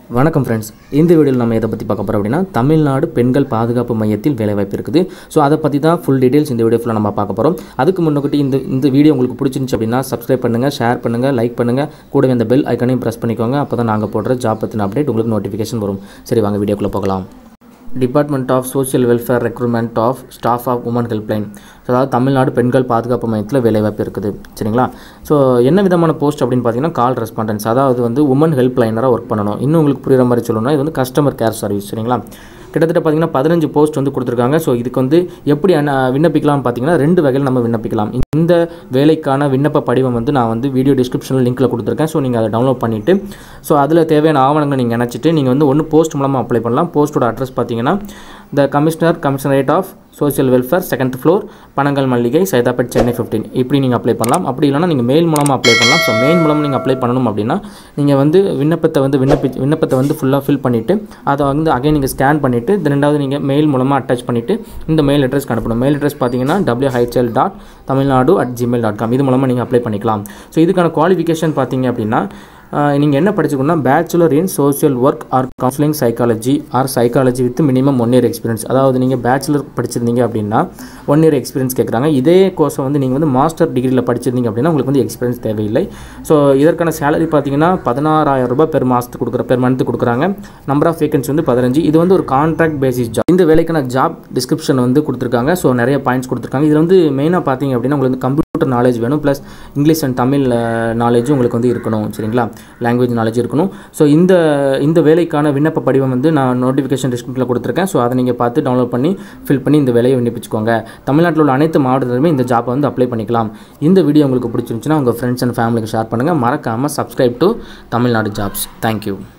வணக்கம் ஃப்ரெண்ட்ஸ் இந்த வீடியோவில் நம்ம எதை பற்றி பார்க்க போகிறோம் அப்படின்னா தமிழ்நாடு பெண்கள் பாதுகாப்பு மையத்தில் வேலைவாய்ப்பு இருக்குது ஸோ அதை பற்றி தான் ஃபுல் டீடைல்ஸ் இந்த வீடியோ ஃபுல்லாக நம்ம பார்க்க போகிறோம் அதுக்கு முன்னாடி இந்த இந்த வீடியோ உங்களுக்கு பிடிச்சிருந்துச்சு அப்படின்னா சப்ஸ்கிரைப் பண்ணுங்கள் ஷேர் பண்ணுங்கள் லைக் பண்ணுங்கள் கூடவே அந்த பெல் ஐக்கனையும் ப்ரெஸ் பண்ணிக்கோங்க அப்போ தான் நாங்கள் போடுற ஜாப் பற்றின அப்டேட் உங்களுக்கு நோட்டிஃபிகேஷன் வரும் சரி வாங்க வீடியோக்குள்ளே போகலாம் department of social welfare recruitment of staff of women helpline so அதாவது தமிழ்நாடு பெண்கள் பாதுகாப்பு மையத்தில் வேலைவாய்ப்பு இருக்குது சரிங்களா ஸோ என்ன விதமான போஸ்ட் அப்படின்னு பார்த்தீங்கன்னா கால் ரெஸ்பாண்டன்ஸ் அதாவது வந்து உமன் ஹெல்ப்லைனராக ஒர்க் பண்ணணும் இன்னும் உங்களுக்கு புரியுற மாதிரி சொல்லணும்னா இது வந்து கஸ்டமர் கேர் சர்வீஸ் சரிங்களா கிட்டத்தட்ட பார்த்தீங்கன்னா பதினஞ்சு போஸ்ட் வந்து கொடுத்துருக்காங்க ஸோ இதுக்கு வந்து எப்படி அன- விண்ணப்பிக்கலாம் பார்த்தீங்கன்னா ரெண்டு வகையில் நம்ம விண்ணப்பிக்கலாம் இந்த வேலைக்கான விண்ணப்ப படிவம் வந்து நான் வந்து வீடியோ டிஸ்கிரிப்ஷனில் லிங்க்கில் கொடுத்துருக்கேன் ஸோ நீங்கள் அதை டவுன்லோட் பண்ணிவிட்டு ஸோ அதில் தேவையான ஆவணங்களை நீங்கள் நினச்சிட்டு நீங்கள் வந்து ஒன்று போஸ்ட் மூலமாக அப்ளை பண்ணலாம் போஸ்ட்டோட அட்ரஸ் பார்த்தீங்கன்னா the commissioner commissionerate of social welfare second floor Panagal Maaligai Saidapet Chennai fifteen இப்படி நீங்கள் அப்ளை பண்ணலாம் அப்படி இல்லைனா நீங்கள் மெயில் மூலமாக அப்ளை பண்ணலாம் ஸோ மெயில் மூலமாக நீங்கள் அப்ளை பண்ணணும் அப்படின்னா நீங்கள் வந்து விண்ணப்பத்தை வந்து விண்ணப்பி விண்ணப்பத்தை வந்து ஃபுல்லாக ஃபில் பண்ணிவிட்டு அதை வந்து அகைன் நீங்கள் ஸ்கேன் பண்ணிவிட்டு ரெண்டாவது நீங்கள் மெயில் மூலமாக அட்டாச் பண்ணிவிட்டு இந்த மெயில் அட்ரஸ்க்கு அனுப்பணும் மெயில் அட்ரஸ் பார்த்தீங்கன்னா WHL dot Tamil Nadu at Gmail dot com இது மூலமாக நீங்கள் அப்ளை பண்ணிக்கலாம் ஸோ இதுக்கான குவாலிஃபிகேஷன் பார்த்தீங்க அப்படின்னா நீங்கள் என்ன படிச்சுக்கணும்னா bachelor in social work or counselling psychology or psychology with minimum one year experience அதாவது நீங்கள் பேச்சுலர் படிச்சிருந்தீங்க அப்படின்னா ஒன் இயர் எக்ஸ்பீரியன்ஸ் கேட்குறாங்க இதே கோர்ஸை வந்து நீங்கள் வந்து மாஸ்டர் டிகிரியில் படிச்சிருந்தீங்க அப்படின்னா உங்களுக்கு வந்து எக்ஸ்பீரியன்ஸ் தேவையில்லை ஸோ இதற்கான சேலரி பார்த்தீங்கன்னா பதினாறாயிரம் ரூபாய் பெர் மாதத்துக்கு கொடுக்குற பெர் மந்த்து கொடுக்குறாங்க நம்பர் ஆஃப் வேகன்சி வந்து பதினஞ்சு இது வந்து ஒரு கான்ட்ராக்ட் பேசிஸ் ஜாப் இந்த வேலைக்கான ஜாப் டிஸ்கிரிப்ஷன் வந்து கொடுத்துருக்காங்க ஸோ நிறைய பாயிண்ட்ஸ் கொடுத்துருக்காங்க இதில் வந்து மெயினாக பார்த்தீங்க அப்படின்னா உங்களுக்கு வந்து கம்ப்யூட்டர் நாலேஜ் வேணும் ப்ளஸ் இங்கிலீஷ் அண்ட் தமிழ் நாலேஜும் உங்களுக்கு வந்து இருக்கணும் சரிங்களா லாங்குவேஜ் நாலேஜ் இருக்கணும் ஸோ இந்த இந்த வேலைக்கான விண்ணப்ப படிவம் வந்து நான் நோட்டிஃபிகேஷன் டிஸ்கிரிப்ஷனில் கொடுத்துருக்கேன் ஸோ அதை நீங்கள் பார்த்து டவுன்லோட் பண்ணி ஃபில் பண்ணி இந்த வேலையை விண்ணப்பிச்சுக்கோங்க தமிழ்நாட்டில் உள்ள அனைத்து மாவட்டத்திலுமே இந்த ஜாப்பை வந்து அப்ளை பண்ணிக்கலாம் இந்த வீடியோ உங்களுக்கு பிடிச்சிருந்துச்சுன்னா உங்கள் ஃப்ரெண்ட்ஸ் அண்ட் ஃபேமிலிக்கு ஷேர் பண்ணுங்கள் மறக்காமல் subscribe to Tamil Nadu jobs thank you